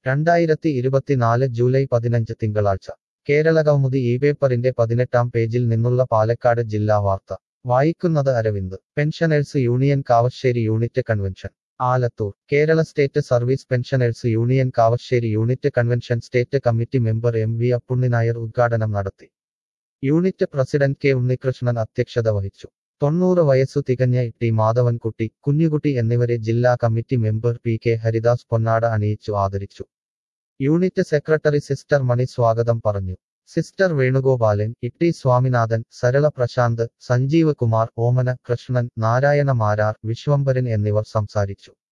രണ്ടായിരത്തി ഇരുപത്തിനാല് ജൂലൈ പതിനഞ്ച് തിങ്കളാഴ്ച കേരള കൗമുദി ഈ പേപ്പറിന്റെ പതിനെട്ടാം പേജിൽ നിന്നുള്ള പാലക്കാട് ജില്ലാ വാർത്ത വായിക്കുന്നത് Aravind pensioners union Kavassery unit convention Alathur Kerala state service pensioners union Kavassery unit convention state committee member M V Appunninair ഉദ്ഘാടനം നടത്തി യൂണിറ്റ് പ്രസിഡന്റ് കെ ഉണ്ണികൃഷ്ണൻ അധ്യക്ഷത വഹിച്ചു തൊണ്ണൂറ് വയസ്സു തികഞ്ഞ ടി മാധവൻകുട്ടി കുഞ്ഞുകുട്ടി എന്നിവരെ ജില്ലാ committee member P K Haridas പൊന്നാട അണിയിച്ചു ആദരിച്ചു യൂണിറ്റ് സെക്രട്ടറി സിസ്റ്റർ മണി സ്വാഗതം പറഞ്ഞു സിസ്റ്റർ വേണുഗോപാലൻ ഇട്ടി സ്വാമിനാഥൻ സരള പ്രശാന്ത് സഞ്ജീവ് കുമാർ ഓമന കൃഷ്ണൻ നാരായണ മാരാർ വിശ്വംഭരൻ എന്നിവർ സംസാരിച്ചു